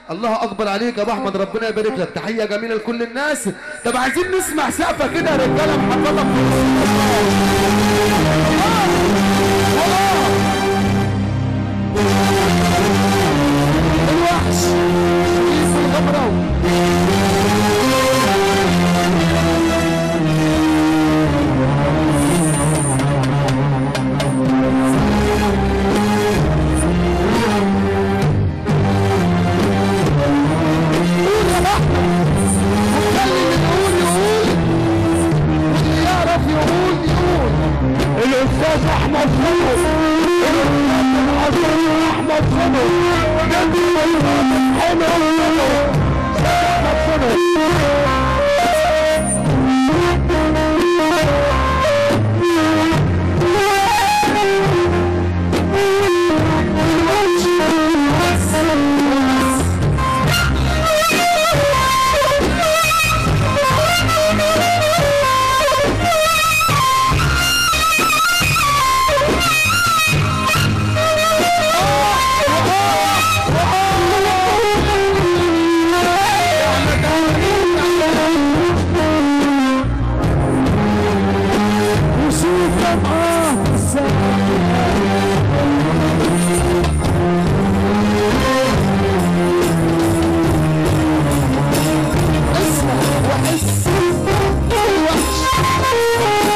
الله اكبر عليك يا ابو احمد ربنا يبارك لك تحيه جميله لكل الناس طب عايزين نسمع سقفه كده يا رجاله محفظه في الوحش شريف الغمراوي قول يا احمد خلي اللي يقول يقول واللي يعرف يقول يقول الاستاذ احمد خلف الاستاذ العظيم احمد خلف جدي والرابط حلو احمد خلف وشوف معاه اسمع وحس الوحش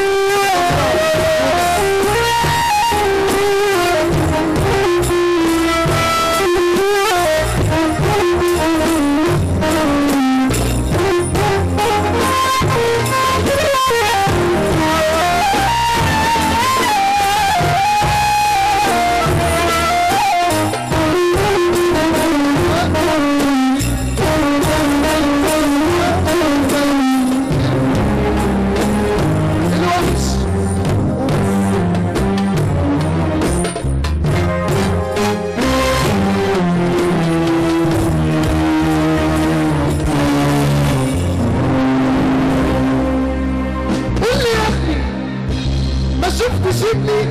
الوحش قول لي يا اخي ما شفتش ابني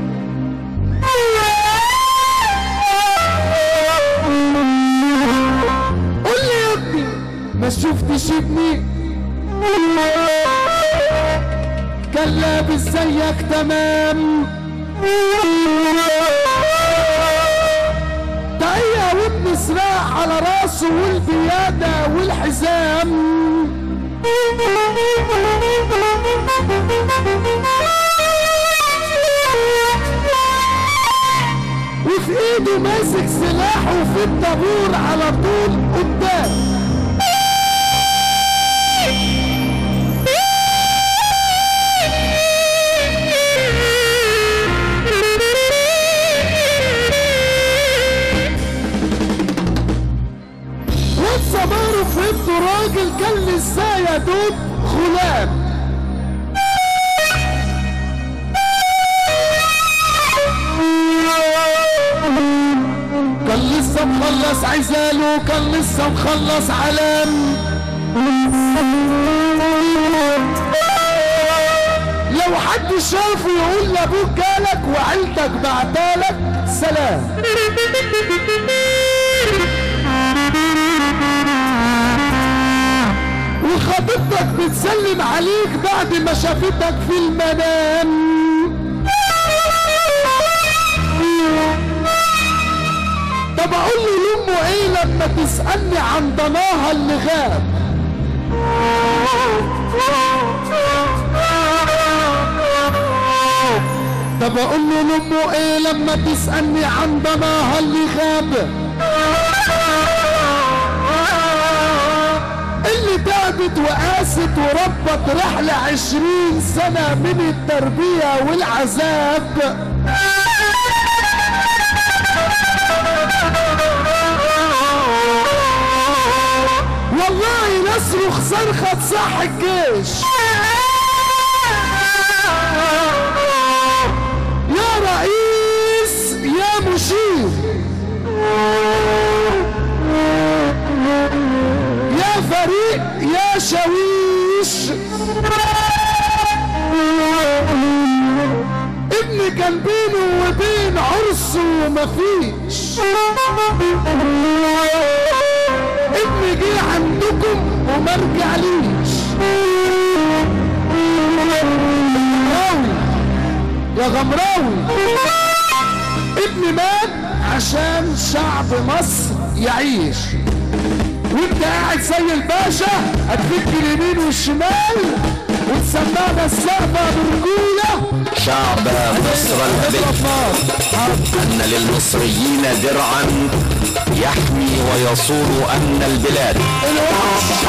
قول لي يا ابني ما شفتش ابني كان لابس زيك تمام تقية وابن سراع على راسه والبيادة والحزام وفي ايده ماسك سلاحه في الطابور على طول قدام والصبار فهمته راجل كان لسه يا دوب غلام كان لسه مخلص عزاله كان لسه مخلص علام لو حد شافه يقول لابوك جالك وعيلتك بعتالك سلام وخطيبتك بتسلم عليك بعد ما شافتك في المنام طب اقول له لامه ايه لما تسالني عن ضناها اللي غاب طب اقول له لامه ايه لما تسالني عن ضناها اللي غاب اللي تعبت وقاست وربت رحلة عشرين سنة من التربية والعذاب والله نصرخ صرخة صح الجيش يا رئيس يا مشير يا فريق يا شويش ابني كان بينه وبين عرسه مفيش يعيش وانت قاعد زي الباشا هتفك اليمين والشمال وتسمعنا السقفة برجولة شعب مصر الأبي اضرب نار أن للمصريين درعا يحمي ويصون أمن البلاد الوحش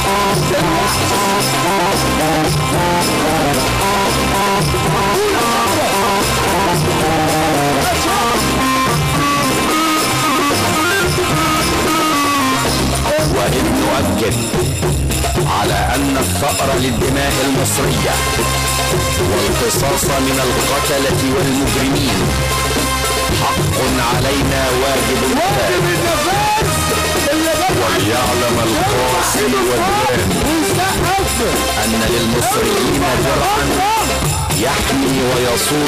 وإذ نؤكد على أن الثأر للدماء المصرية والقصاص من القتلة والمجرمين حق علينا واجب واجب الكفاية النفاس اللي بره وليعلم القاصي والدان ويسقف أن للمصريين درعا يحمي ويصون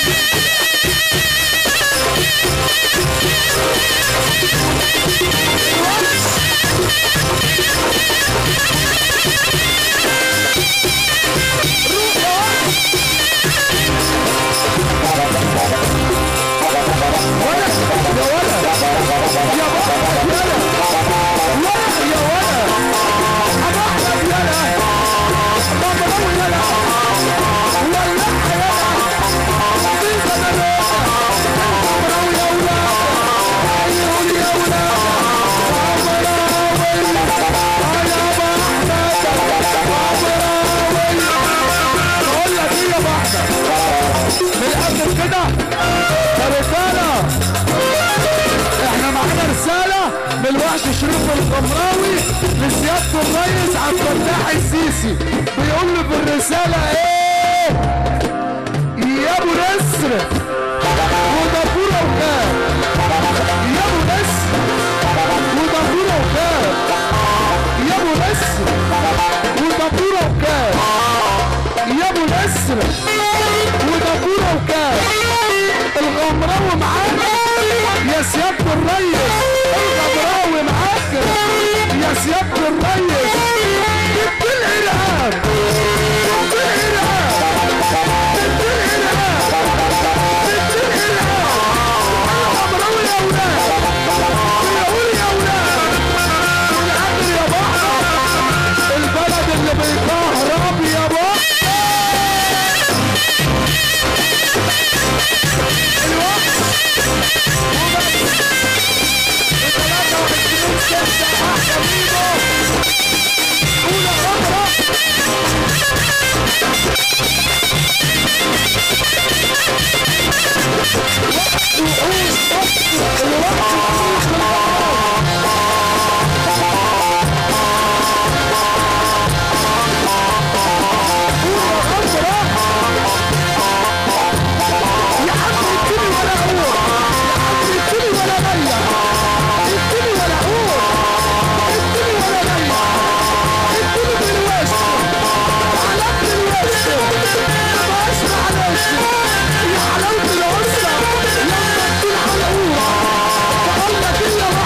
بقول لك ايه يا بحر من الاخر كده يا رجاله احنا معانا رساله من الوحش شريف الغمراوي لسياده الريس عبد الفتاح السيسي بيقول له في الرساله ايه يا ابو نسر ودبوره وكام يا ابو نسر ودبوره وكام يا ابو نسر ودبوره وكام يا ابو نسر ودبوره وكام الغمراوي معانا يا سيادة الريس الغمراوي معاك يا سيادة الريس جبت الإرهاب جبت الإرهاب جبت الإرهاب جبت الإرهاب الغمراوي يا ولاد بيقول يا ولاد والعدل يا بحر البلد اللي بيكهرب يا بحر يا عم اديني ولا هو يا عم اديني ولا غير اديني ولا هو اديني ولا غير اديني بالوش علمت الوش مبقاش معلش يا حلاوة العزة لما تكون حلقوها بقول لك ايه يا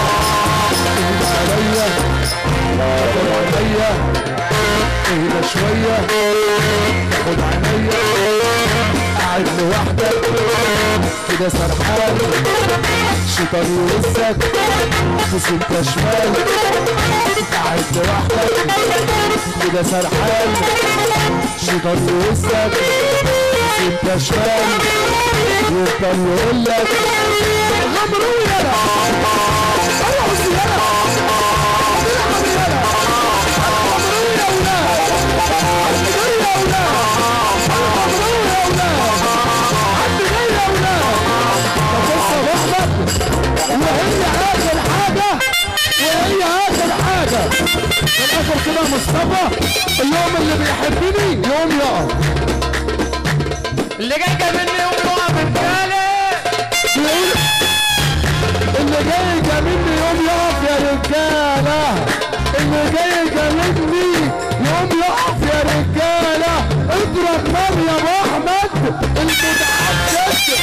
بحر عليا عليا اهدى شوية خد عينيا قاعد لوحدك كده سرحان شيطان يوزك بس انت شمال قاعد لوحدك كده سرحان شيطان يوزك بس انت شمال يفضل يقول لك غمروا يلا طلعوا الزيادة العب يلا غمروا يا ولاد غمروا يا ولاد غمروا يا ولاد حد جاي يا ولاد طب بص يا احمد وهي اخر حاجه وهي اخر حاجه في الاخر كده يا مصطفى اليوم اللي بيحبني يوم يقف اللي جاي مني يوم يقع بالكالي بيقول اللي جاي يجاملني يوم يقف يا رجاله اللي جاي يجاملني يوم يقف يا رجاله اضرب نار يا ابو احمد المتعدد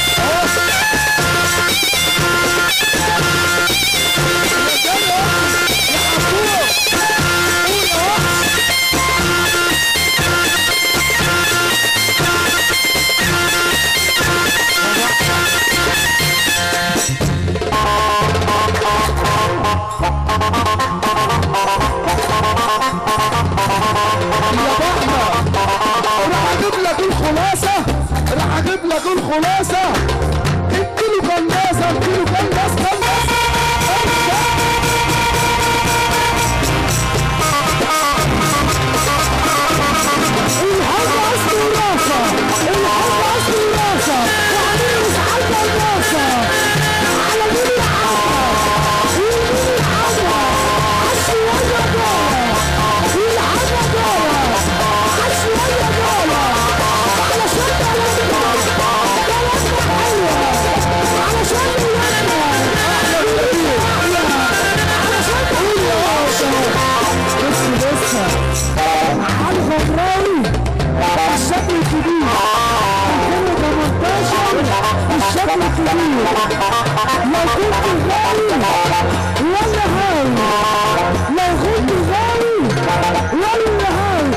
لو كنت غاوي ولا هاوي لو كنت غاوي ولا هاوي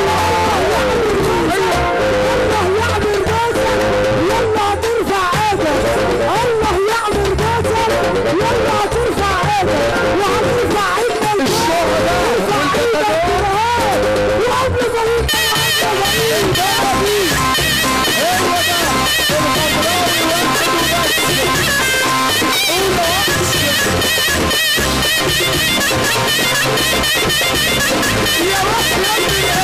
الله يعمل باسل يلا هترفع ايدك الله يعمل باسل يلا هترفع ايدك وهترفع ايدك الشغل ترفع ايدك وقبل ما يطلع يا رب يا رب